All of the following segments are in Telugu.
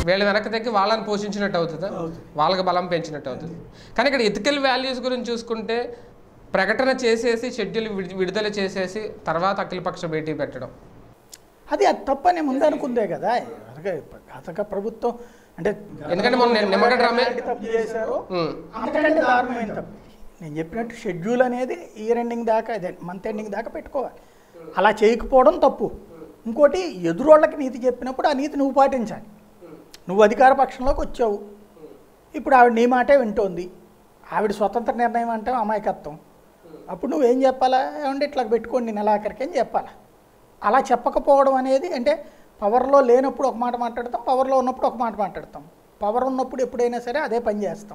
వీళ్ళ వెనక్కి తగ్గి వాళ్ళని పోషించినట్టు అవుతుందా వాళ్ళకి బలం పెంచినట్టు అవుతుంది కానీ ఇక్కడ ఎథికల్ వాల్యూస్ గురించి చూసుకుంటే ప్రకటన చేసేసి షెడ్యూల్ విడి- విడుదల చేసేసి తర్వాత అఖిలపక్ష భేటీ పెట్టడం అది అది తప్పని ముందనుకుందే కదా అదొక గతక ప్రభుత్వం అంటే ఎందుకంటే మొన్న నేను నిమ్మగడ్డ రమే- ఎలాంటి తప్పు చేశారో ఉమ్, అంతకంటే దారుణమైన తప్పు ఇది. నేను చెప్పినట్టు షెడ్యూల్ అనేది ఇయర్ ఎండింగ్ దాకా అదే మంత్ ఎండింగ్ దాకా పెట్టుకోవాలి అలా చేయకపోవడం తప్పు ఇంకోటి ఎదురోళ్ళకి నీతి చెప్పినప్పుడు ఆ నీతి నువ్వు పాటించాలి నువ్వు అధికార పక్షంలోకి వచ్చావు ఇప్పుడు ఆవిడ నీ మాటే వింటోంది ఆవిడ స్వతంత్ర నిర్ణయం అంటే అమాయకత్వం అప్పుడు నువ్వేం చెప్పాలా ఏమంటే ఇట్లా పెట్టుకోండి నెలాఖరికి అని చెప్పాలా అలా చెప్పకపోవడం అనేది అంటే పవర్లో లేనప్పుడు ఒక మాట మాట్లాడతాం పవర్లో ఉన్నప్పుడు ఒక మాట మాట్లాడతాం పవర్ ఉన్నప్పుడు ఎప్పుడైనా సరే అదే పని చేస్తాం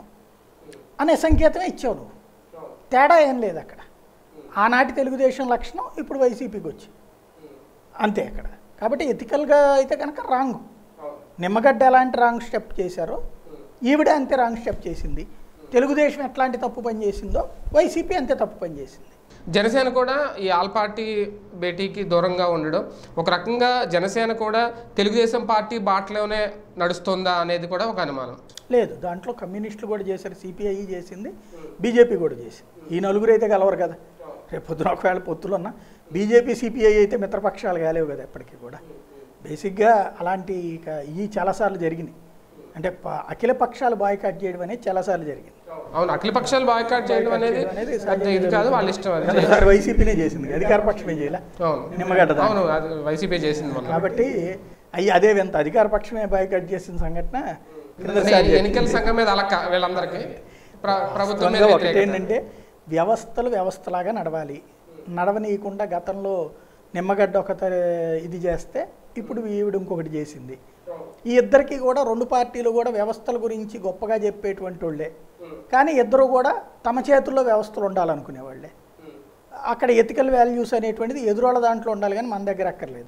అనే సంకేతమే ఇచ్చావు నువ్వు తేడా ఏం లేదు అక్కడ ఆనాటి తెలుగుదేశం లక్షణం ఇప్పుడు వైసీపీకి వచ్చి అంతే అక్కడ కాబట్టి ఎథికల్గా అయితే కనుక రాంగ్ నిమ్మగడ్డ ఎలాంటి రాంగ్ స్టెప్ చేశారో ఈవిడ అంతే రాంగ్ స్టెప్ చేసింది తెలుగుదేశం ఎట్లాంటి తప్పు పని చేసిందో వైసీపీ అంతే తప్పు పని చేసింది జనసేన కూడా ఈ ఆల్ పార్టీ భేటీకి దూరంగా ఉండడం ఒక రకంగా జనసేన కూడా తెలుగుదేశం పార్టీ బాటలోనే నడుస్తుందా అనేది కూడా ఒక అనుమానం లేదు దాంట్లో కమ్యూనిస్టులు కూడా చేశారు సిపిఐ చేసింది బీజేపీ కూడా చేసింది ఈ నలుగురు అయితే కలవరు కదా రేపు పొద్దున ఒకవేళ పొత్తులు ఉన్నా బీజేపీ సిపిఐ అయితే మిత్రపక్షాలు కాలేవు కదా ఎప్పటికీ కూడా బేసిక్గా అలాంటి ఇక ఇవి చాలాసార్లు జరిగినాయి అంటే ప- అఖిల పక్షాలు బాయ్కాట్ చేయడం అనేది చాలాసార్లు జరిగింది అవును అఖిల పక్షాలు బాయ్కాట్ చేయడం అనేది అనేది పెద్ద ఇది కాదు వాళ్ళ ఇష్టం అది ఒకసారి వైసీపీనే చేసింది అధికార పక్షమే చేయలే అవును నిమ్మగడ్డ దాంట్లో. అవును అది వైసీపీ చేసింది మొన్న కాబట్టి అయ్యి అదే వింత అధికార పక్షమే బాయ్కాట్ చేసిన సంఘటన అంటే క్రిందసారి జరిగింది. ఎన్నికల సంఘం మీద అలక్క వీళ్ళందరికీ ప్ర- ప్రభుత్వం మీద స్ట్రాంగ్గా ఒకటి వ్యతిరేకత. ఏంటంటే వ్యవస్థలు వ్యవస్థలాగా నడవాలి నడవనీయకుండా గతంలో నిమ్మగడ్డ ఒక త- ఇది చేస్తే ఇప్పుడు ఈవిడ ఇంకొకటి చేసింది ఈ ఇద్దరికి కూడా రెండు పార్టీలు కూడా వ్యవస్థల గురించి గొప్పగా చెప్పేటువంటి వాళ్ళే కానీ ఇద్దరు కూడా తమ చేతుల్లో వ్యవస్థలు ఉండాలనుకునేవాళ్ళే అక్కడ ఎథికల్ వాల్యూస్ అనేటువంటిది ఎదురోళ్ళ దాంట్లో ఉండాలి కానీ మన దగ్గర అక్కర్లేదు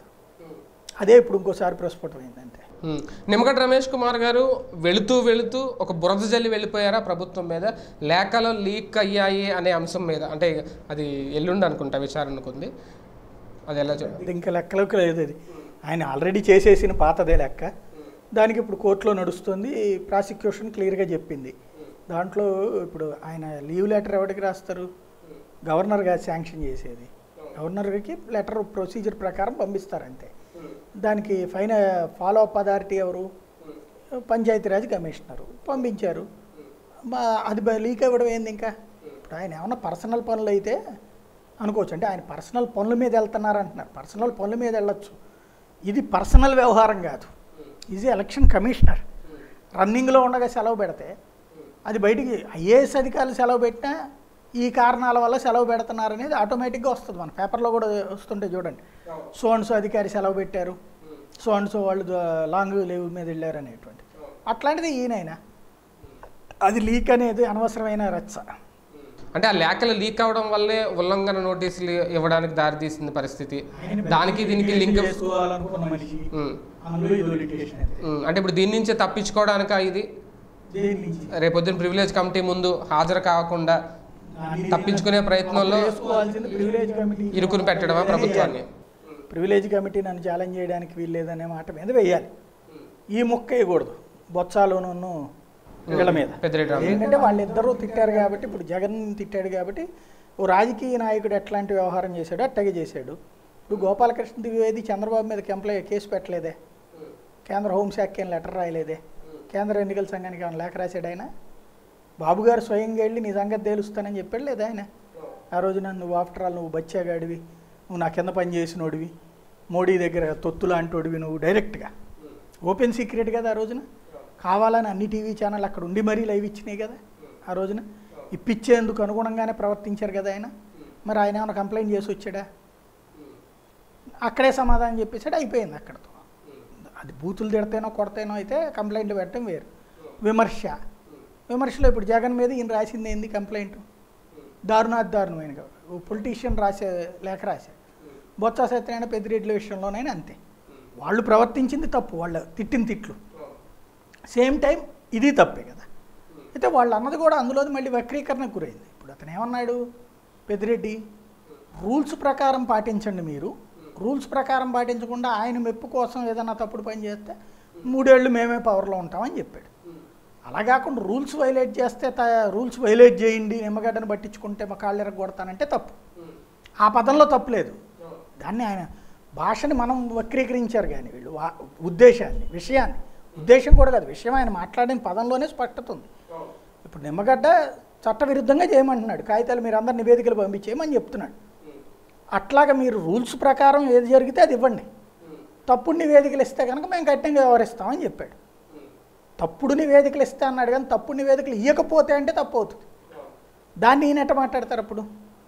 అదే ఇప్పుడు ఇంకోసారి ప్రస్ఫుటమైందంటే ఉమ్. నిమ్మగడ్డ రమేష్ కుమార్ గారు వెళుతూ వెళుతూ ఒక బురద జల్లి వెళ్ళిపోయారా ప్రభుత్వం మీద లేఖలు లీక్ అయ్యాయి అనే అంశం మీద అంటే అది ఎల్లుండి అనుకుంటా విచారణకు ఉంది అది ఎలా చూ అది ఇంకా లెక్కలోకి లేదు అది ఆయన ఆల్రెడీ చేసేసిన పాతదే లెక్క దానికి ఇప్పుడు కోర్టులో నడుస్తుంది ప్రాసిక్యూషన్ క్లియర్గా చెప్పింది దాంట్లో ఇప్పుడు ఆయన లీవ్ లెటర్ ఎవరికి రాస్తారు గవర్నర్ గారు శాంక్షన్ చేసేది గవర్నర్కి లెటర్ ప్రొసీజర్ ప్రకారం పంపిస్తారు అంతే దానికి ఫైన ఫాలో అప్ అథారిటీ ఎవరు పంచాయతీరాజ్ కమిషనరు పంపించారు మా అది లీక్ అవ్వడం ఏంది ఇంకా ఇప్పుడు ఆయన ఏమన్నా పర్సనల్ పనులు అయితే అనుకోవచ్చు అంటే ఆయన పర్సనల్ పనుల మీద వెళ్తున్నారు అంటున్నారు పర్సనల్ పనుల మీద వెళ్ళొచ్చు ఇది పర్సనల్ వ్యవహారం కాదు ఇది ఎలక్షన్ కమిషనర్ రన్నింగ్లో ఉండగా సెలవు పెడితే అది బయటికి ఐఏఎస్ అధికారులు సెలవు పెట్టినా ఈ కారణాల వల్ల సెలవు పెడుతున్నారు అనేది ఆటోమేటిక్గా వస్తుంది మన పేపర్లో కూడా వస్తుంటే చూడండి సో అండ్ సో అధికారి సెలవు పెట్టారు సో అండ్ సో వాళ్ళు ద- లాంగ్ లీవ్ మీద వెళ్ళారు అనేటువంటి అట్లాంటిది ఈయనైనా అది లీక్ అనేది అనవసరమైన రచ్చ అంటే ఆ లేఖలు లీక్ అవడం వల్లే ఉల్లంఘన నోటీసులు ఇవ్వడానికి దారితీసింది పరిస్థితి దానికి దీనికి లింక్ చేసుకోవాలనుకున్న మనిషి ఉమ్. అందులో ఇది litigation అది. ఉమ్. అంటే ఇప్పుడు దీని నుంచే తప్పించుకోవడానిక ఇది దేని నుంచి? రేపొద్దున ప్రివిలేజ్ కమిటీ ముందు హాజరు కాకుండా దాన్ని తప్పించుకునే ప్రయత్నంలో చేసుకోవాల్సింది ప్రివిలేజ్ కమిటీ ఇరుకుని పెట్టడమా ప్రభుత్వాన్ని ప్రివిలేజ్ కమిటీ నన్ను ఛాలెంజ్ చేయడానికి వీల్లేదనే మాట మీద వేయాలి ఈ ముక్క వేయకూడదు బొత్సాలోను వీళ్ళ మీద పెద్దిరెడ్డి రామ ఏంటంటే వాళ్ళిద్దరూ తిట్టారు కాబట్టి ఇప్పుడు జగన్ తిట్టాడు కాబట్టి ఓ రాజకీయ నాయకుడు ఎట్లాంటి వ్యవహారం చేశాడో అట్టగే చేశాడు ఇప్పుడు గోపాలకృష్ణ ద్వివేది చంద్రబాబు మీద కంప్లై కేసు పెట్టలేదే కేంద్ర హోంశాఖకి ఏం లెటర్ రాయలేదే కేంద్ర ఎన్నికల సంఘానికి ఏమైనా లేఖ రాశాడు ఆయన బాబు గారు స్వయంగా వెళ్ళి నీ సంగతి తేలుస్తానని చెప్పాడు లేదా ఆయన ఆ రోజున నువ్వు ఆఫ్టర్ ఆల్ నువ్వు బచ్చాగాడివి నువ్వు నా కింద పని చేసినోడివి మోడీ దగ్గర తొత్తు లాంటోడివి నువ్వు డైరెక్ట్గా ఓపెన్ సీక్రెట్ కదా ఆ రోజున కావాలని అన్ని టీవీ ఛానల్ అక్కడ ఉండి మరీ లైవ్ ఇచ్చినాయి కదా ఆ రోజున ఇప్పించేందుకు అనుగుణంగానే ప్రవర్తించారు కదా ఆయన మరి ఆయన ఏమైనా కంప్లైంట్ చేసి వచ్చాడా అక్కడే సమాధానం చెప్పేసాడు అయిపోయింది అక్కడతో అది బూతులు తిడతేనో కొడతేనో అయితే కంప్లైంట్ పెట్టడం వేరు విమర్శ విమర్శలో ఇప్పుడు జగన్ మీద ఈయన రాసింది ఏంది కంప్లైంట్ దారుణాతి దారుణమైన ఓ పొలిటీషియన్ రాసే లేఖ రాశాడు బొత్స సత్యనారాయణ పెద్దిరెడ్డి విషయంలోనైనా అంతే వాళ్ళు ప్రవర్తించింది తప్పు వాళ్ళ తిట్టిన తిట్లు సేమ్ టైం ఇది తప్పే కదా అయితే వాళ్ళు అన్నది కూడా అందులో మళ్ళీ వక్రీకరణకు గురైంది ఇప్పుడు అతను ఏమన్నాడు పెద్దిరెడ్డి రూల్స్ ప్రకారం పాటించండి మీరు రూల్స్ ప్రకారం పాటించకుండా ఆయన మెప్పు కోసం ఏదైనా తప్పుడు పని చేస్తే మూడేళ్ళు మేమే పవర్లో ఉంటామని చెప్పాడు అలా కాకుండా రూల్స్ వైలేట్ చేస్తే రూల్స్ వైలేట్ చేయండి నిమ్మగడ్డను పట్టించుకుంటే మా కాళ్ళు ఎరగొడతానంటే తప్పు ఆ పదంలో తప్పు లేదు దాన్ని ఆయన భాషని మనం వక్రీకరించారు కానీ వీళ్ళు వా- ఉద్దేశాన్ని విషయాన్ని ఉద్దేశం కూడా కాదు విషయం ఆయన మాట్లాడిన పదంలోనే స్పష్టత ఉంది ఇప్పుడు నిమ్మగడ్డ చట్టవిరుద్ధంగా చేయమంటున్నాడు కాగితాలు మీరు అందరు నివేదికలు పంపించేయమని చెప్తున్నాడు అట్లాగా మీరు రూల్స్ ప్రకారం ఏది జరిగితే అది ఇవ్వండి తప్పుడు నివేదికలు ఇస్తే కనుక మేము కఠినంగా వ్యవహరిస్తామని చెప్పాడు తప్పుడు నివేదికలు ఇస్తే అన్నాడు కానీ తప్పుడు నివేదికలు ఇవ్వకపోతే అంటే తప్పు అవుతుంది దాన్ని ఈయన ఎట్ట మాట్లాడతారు అప్పుడు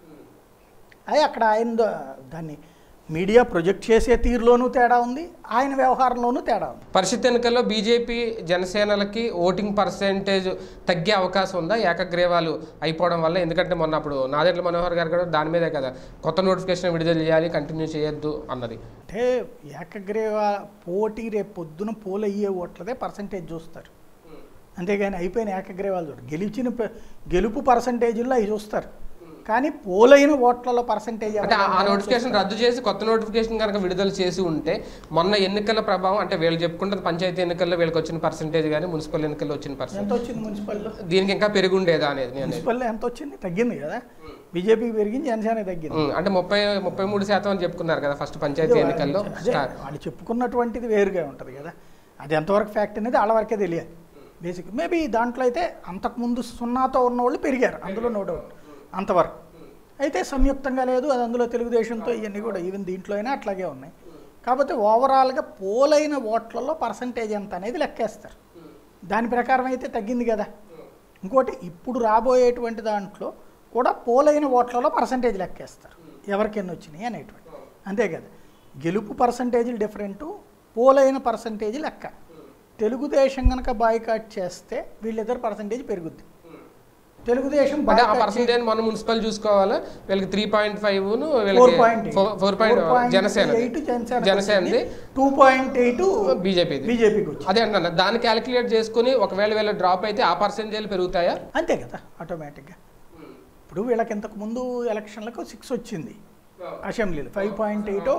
అది అక్కడ ఆయన ద- దాన్ని మీడియా ప్రొజెక్ట్ చేసే తీరులోనూ తేడా ఉంది ఆయన వ్యవహారంలోనూ తేడా ఉంది పరిషత్ ఎన్నికల్లో బీజేపీ జనసేనలకి ఓటింగ్ పర్సెంటేజ్ తగ్గే అవకాశం ఉందా ఏకగ్రీవాలు అయిపోవడం వల్ల ఎందుకంటే మొన్న అప్పుడు నాదెండ్ల మనోహర్ గారు కూడా దాని మీదే కదా కొత్త నోటిఫికేషన్ విడుదల చేయాలి కంటిన్యూ చేయొద్దు అన్నది అంటే ఏకగ్రీవ పోటీ రేపు పొద్దున పోల్ అయ్యే ఓట్లదే పర్సంటేజ్ చూస్తారు అంతేగాని అయిపోయిన ఏకగ్రీవాలు చూడరు గెలిచిన ప- గెలుపు పర్సంటేజ్లో అవి చూస్తారు కానీ పోలైన ఓట్లలో పర్సంటేజ్ అంటే ఆ- ఆ నోటిఫికేషన్ రద్దు చేసి కొత్త నోటిఫికేషన్ కనుక విడుదల చేసి ఉంటే మొన్న ఎన్నికల ప్రభావం అంటే వీళ్ళు చెప్పుకుంటే పంచాయతీ ఎన్నికల్లో వీళ్ళకి వచ్చిన పర్సెంటేజ్ కానీ మున్సిపల్ ఎన్నికల్లో వచ్చిన పర్సెంట్ ఎంత వచ్చింది మున్సిపల్లో దీనికి ఇంకా పెరుగుండేదా అనేది నేను అనేది. మున్సిపల్లో ఎంత వచ్చింది తగ్గింది కదా బీజేపీకి పెరిగింది జనసేన తగ్గింది ఉమ్, అంటే ముప్పై ముప్పై మూడు శాతం అని చెప్పుకున్నారు కదా ఫస్ట్ పంచాయతీ ఎన్నికల్లో అదే స్టార్ వాళ్ళు చెప్పుకున్నటువంటిది వేరుగా ఉంటుంది కదా అది ఎంతవరకు ఫ్యాక్ట్ అనేది వాళ్ళ వరకే తెలియాలి బేసిక్ మేబీ దాంట్లో అయితే అంతకుముందు సున్నాతో ఉన్న వాళ్ళు పెరిగారు అందులో నో డౌట్ అంతవరకు అయితే సంయుక్తంగా లేదు అది అందులో తెలుగుదేశంతో ఇవన్నీ కూడా ఈవెన్ దీంట్లో అయినా అట్లాగే ఉన్నాయి కాకపోతే ఓవరాల్గా పోలైన ఓట్లలో పర్సంటేజ్ ఎంత అనేది లెక్కేస్తారు దాని ప్రకారం అయితే తగ్గింది కదా ఇంకోటి ఇప్పుడు రాబోయేటువంటి దాంట్లో కూడా పోలైన ఓట్లలో పర్సంటేజ్ లెక్కేస్తారు ఎవరికి ఎన్ని వచ్చినాయి అనేటువంటి అంతే కదా గెలుపు పర్సంటేజీలు డిఫరెంటు పోలైన పర్సంటేజ్ లెక్క తెలుగుదేశం కనుక బాయ్కాట్ చేస్తే వీళ్ళిద్దరు పర్సంటేజ్ పెరుగుద్ది తెలుగుదేశం అంటే ఆ boycott పర్సెంటేజ్ మనం మున్సిపల్ చూసుకోవాలా వీళ్ళకి త్రీ పాయింట్ ఫైవ్ ఫోర్ వీళ్ళకి point four point Janasena eight Janasena జనసేనది టూ పాయింట్ ఎయిట్ బీజేపీది బీజేపీకి వచ్చింది అదే అంటున్నా దాన్ని క్యాలిక్యులేట్ చేసుకుని ఒకవేళ వీళ్ళ డ్రాప్ అయితే ఆ పర్సెంటేజ్ పెరుగుతాయా అంతే కదా ఆటోమేటిక్గా ఇప్పుడు వీళ్ళకి ఇంతకు ముందు ఎలక్షన్లకు సిక్స్ వచ్చింది అసెంబ్లీలో ఫైవ్ పాయింట్ ఎయిట్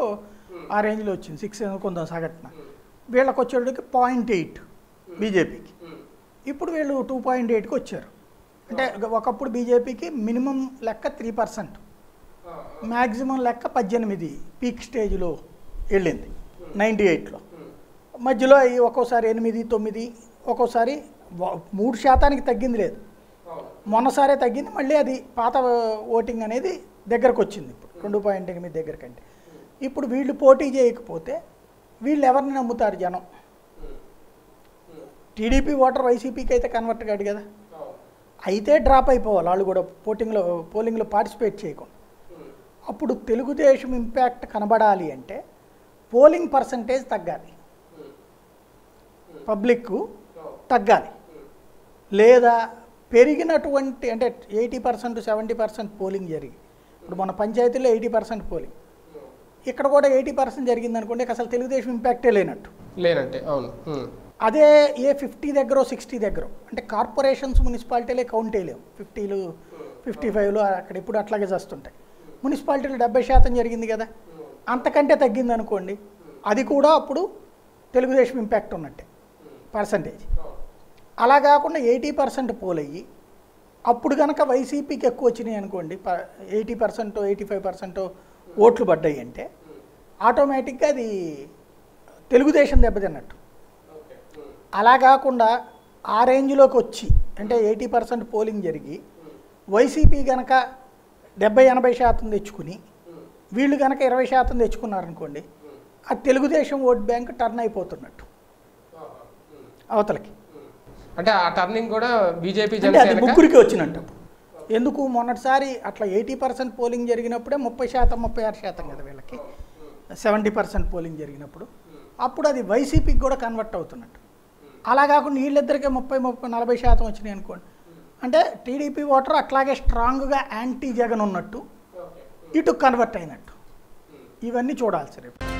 ఆ రేంజ్లో వచ్చింది సిక్స్ కొంత సగటున వీళ్ళకి వచ్చేటికి పాయింట్ ఎయిట్ బీజేపీకి ఇప్పుడు వీళ్ళు టూ పాయింట్ ఎయిట్కి వచ్చారు అంటే ఒకప్పుడు బీజేపీకి మినిమం లెక్క త్రీ పర్సెంట్ మ్యాక్సిమం లెక్క పద్దెనిమిది పీక్ స్టేజ్లో వెళ్ళింది నైంటీ ఎయిట్లో మధ్యలో అవి ఒక్కోసారి ఎనిమిది తొమ్మిది ఒక్కోసారి వ- మూడు శాతానికి తగ్గింది లేదు మొన్నసారే తగ్గింది మళ్ళీ అది పాత ఓటింగ్ అనేది దగ్గరకు వచ్చింది ఇప్పుడు రెండు పాయింట్ ఎనిమిది దగ్గర కంటే ఇప్పుడు వీళ్ళు పోటీ చేయకపోతే వీళ్ళు ఎవరిని నమ్ముతారు జనం టీడీపీ ఓటర్ వైసీపీకి అయితే కన్వర్ట్ కాదు కదా అయితే డ్రాప్ అయిపోవాలి వాళ్ళు కూడా పోటింగ్లో పోలింగ్లో పార్టిసిపేట్ చేయకుండా అప్పుడు తెలుగుదేశం ఇంపాక్ట్ కనబడాలి అంటే పోలింగ్ పర్సంటేజ్ తగ్గాలి పబ్లిక్ తగ్గాలి లేదా పెరిగినటువంటి అంటే eighty percent seventy percent polling జరిగి ఇప్పుడు మన పంచాయతీలో ఎయిటీ పర్సెంట్ పోలింగ్ ఇక్కడ కూడా ఎయిటీ పర్సెంట్ జరిగింది అనుకోండి ఇక అసలు తెలుగుదేశం ఇంపాక్టే లేనట్టు లేనంటే అవును ఉమ్. అదే ఏ ఫిఫ్టీ దగ్గర సిక్స్టీ దగ్గర అంటే కార్పొరేషన్స్ మున్సిపాలిటీలే కౌంట్ వేయలేము ఫిఫ్టీలు ఫిఫ్టీ ఫైవ్లు అక్కడ ఇప్పుడు అట్లాగే చేస్తుంటాయి మున్సిపాలిటీలు డెబ్బై శాతం జరిగింది కదా అంతకంటే తగ్గింది అనుకోండి అది కూడా అప్పుడు తెలుగుదేశం ఇంపాక్ట్ ఉన్నట్టే పర్సంటేజ్ అలా కాకుండా ఎయిటీ పర్సెంట్ పోలయ్యి అప్పుడు కనుక వైసీపీకి ఎక్కువ వచ్చినాయి అనుకోండి eighty percent eighty five percent ఓట్లు పడ్డాయి అంటే ఆటోమేటిక్గా అది తెలుగుదేశం దెబ్బతిన్నట్టు అలా కాకుండా ఆ రేంజ్లోకి వచ్చి అంటే ఎయిటీ పర్సెంట్ పోలింగ్ జరిగి వైసీపీ కనుక డెబ్బై ఎనభై శాతం తెచ్చుకుని వీళ్ళు కనుక ఇరవై శాతం తెచ్చుకున్నారనుకోండి ఆ తెలుగుదేశం ఓట్ బ్యాంక్ టర్న్ అయిపోతున్నట్టు అవతలకి అంటే ఆ టర్నింగ్ కూడా బీజేపీ అంటే అది జనసేన ముగ్గురికి వచ్చినట్టు ఎందుకు మొన్నటిసారి అట్లా ఎయిటీ పర్సెంట్ పోలింగ్ జరిగినప్పుడే ముప్పై శాతం ముప్పై ఆరు శాతం కదా వీళ్ళకి సెవెంటీ పర్సెంట్ పోలింగ్ జరిగినప్పుడు అప్పుడు అది వైసీపీకి కూడా కన్వర్ట్ అవుతున్నట్టు అలా కాకుండా వీళ్ళిద్దరికే ముప్పై ముప్పై నలభై శాతం వచ్చినాయి అనుకోండి అంటే టీడీపీ ఓటర్ అట్లాగే స్ట్రాంగ్గా యాంటీ జగన్ ఉన్నట్టు ఇటు కన్వర్ట్ అయినట్టు ఇవన్నీ చూడాల్సి రేపు